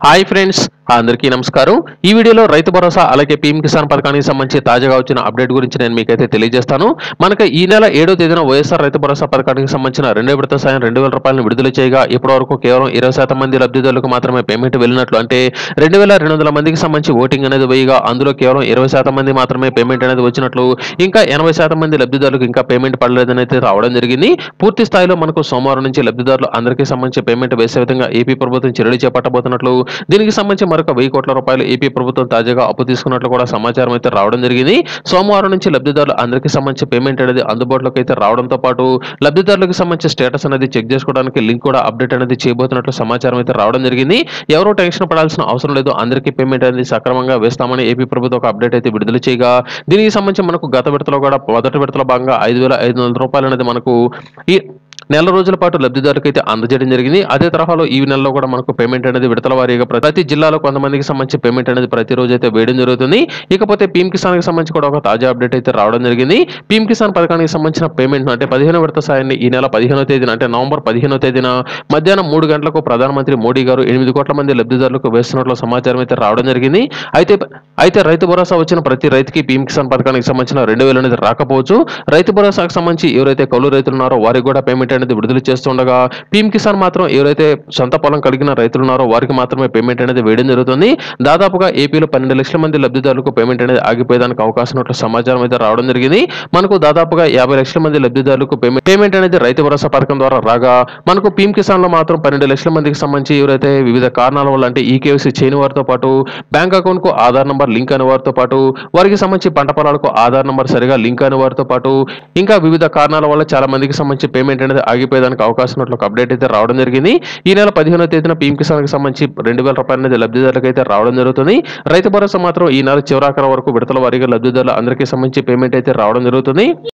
hi friends అందరికీ నమస్కారం ఈ వీడియోలో రైతు భరోసా అలాగే పీఎం కిసాన్ పథకానికి సంబంధించి తాజాగా వచ్చిన అప్డేట్ గురించి నేను మీకైతే తెలియజేస్తాను మనకి ఈ నెల ఏడో తేదీన వైఎస్ఆర్ రైతు భరోసా పథకానికి సంబంధించిన రెండో విడత సాయం రెండు వేల రూపాయలను విడుదల చేయగా ఇప్పటి వరకు కేవలం ఇరవై శాతం మంది లబ్ధిదారులకు మాత్రమే పేమెంట్ వెళ్ళినట్లు అంటే రెండు వేల రెండు వందల మందికి సంబంధించి ఓటింగ్ అనేది వేయగా అందులో కేవలం ఇరవై శాతం మంది మాత్రమే పేమెంట్ అనేది వచ్చినట్లు ఇంకా ఎనభై శాతం మంది లబ్ధిదారులకు ఇంకా పేమెంట్ పడలేదని అయితే రావడం జరిగింది పూర్తి స్థాయిలో మనకు సోమవారం నుంచి లబ్ధిదారులు అందరికీ సంబంధించి పేమెంట్ వేసే విధంగా ఏపీ ప్రభుత్వం చర్యలు చేపట్టబోతున్నట్లు దీనికి సంబంధించి మరొక వెయ్యి కోట్ల రూపాయలు ఏపీ ప్రభుత్వం తాజాగా అప్పు తీసుకున్నట్లు కూడా సమాచారం అయితే రావడం జరిగింది సోమవారం నుంచి లబ్ధిదారులు అందరికీ సంబంధించి పేమెంట్ అనేది అందుబాటులోకి అయితే రావడంతో పాటు లబ్ధిదారులకు సంబంధించి స్టేటస్ అనేది చెక్ చేసుకోవడానికి లింక్ కూడా అప్డేట్ అనేది చేయబోతున్నట్లు సమాచారం అయితే రావడం జరిగింది ఎవరో టెన్షన్ పడాల్సిన అవసరం లేదు అందరికీ పేమెంట్ అనేది సక్రమంగా వేస్తామని ఏపీ ప్రభుత్వం ఒక అప్డేట్ అయితే విడుదల చేయగా దీనికి సంబంధించి మనకు గత విడతలో కూడా మొదటి విడతలో భాగంగా ఐదు వేల ఐదు వందల రూపాయలు అనేది మనకు ఈ నెల రోజుల పాటు లబ్ధిదారులకు అయితే అందజేయడం జరిగింది అదే తరహాలో ఈ నెలలో కూడా మనకు పేమెంట్ అనేది విడతల వారీగా ప్రతి జిల్లాలో కొంతమందికి సంబంధించి పేమెంట్ అనేది ప్రతిరోజు అయితే వేయడం జరుగుతుంది ఇకపోతే పీఎం కిసాన్ కి సంబంధించి కూడా ఒక తాజా అప్డేట్ అయితే రావడం జరిగింది పీఎం కిసాన్ పథకానికి సంబంధించిన పేమెంట్ అంటే పదిహేను విడత సాయాన్ని ఈ నెల పదిహేనో తేదీన అంటే నవంబర్ పదిహేనో తేదీన మధ్యాహ్నం మూడు గంటలకు ప్రధానమంత్రి మోడీ గారు ఎనిమిది కోట్ల మంది లబ్ధిదారులకు వేస్తున్నట్లు సమాచారం అయితే రావడం జరిగింది అయితే అయితే రైతు భరోసా వచ్చిన ప్రతి రైతుకి పీఎం కిసాన్ పథకానికి సంబంధించిన రెండు వేలు అనేది రాకపోవచ్చు రైతు భరోసాకు సంబంధించి ఎవరైతే కౌలు రైతులు ఉన్నారో వారికి కూడా పేమెంట్ అనేది విడుదల చేస్తుండగా పీఎం కిసాన్ మాత్రం ఎవరైతే సొంత పొలం కలిగిన రైతులు ఉన్నారో వారికి మాత్రమే పేమెంట్ అనేది వేయడం జరుగుతుంది దాదాపుగా ఏపీలో పన్నెండు లక్షల మంది లబ్ధిదారులకు పేమెంట్ అనేది ఆగిపోయేదానికి అవకాశం ఉన్నట్లు సమాచారం అయితే రావడం జరిగింది మనకు దాదాపుగా యాభై లక్షల మంది లబ్ధిదారులకు పేమెంట్ పేమెంట్ అనేది రైతు భరోసా పథకం ద్వారా రాగా మనకు పీఎం కిసాన్ లో మాత్రం పన్నెండు లక్షల మందికి సంబంధించి ఎవరైతే వివిధ కారణాల వల్ల అంటే ఈకేవీసీ చేయని వారితో పాటు బ్యాంక్ అకౌంట్ కు ఆధార్ నంబర్ లింక్ అయిన వారితో పాటు వారికి సంబంధించి పంట పొలాలకు ఆధార్ నంబర్ సరిగా లింక్ అయిన వారితో పాటు ఇంకా వివిధ కారణాల వల్ల చాలా మందికి సంబంధించి పేమెంట్ అనేది ఆగిపోయేదానికి అవకాశం ఉన్నట్లు ఒక అప్డేట్ అయితే రావడం జరిగింది ఈ నెల పదిహేనో తేదీన పీఎం కిసాన్ కి సంబంధించి రెండు వేల రూపాయలు అనేది లబ్ధిదారులకు అయితే రావడం జరుగుతుంది రైతు భరోసా మాత్రం ఈ నెల చివరాఖరు వరకు విడతల వారీగా లబ్ధిదారులు అందరికీ సంబంధించి పేమెంట్ అయితే రావడం జరుగుతుంది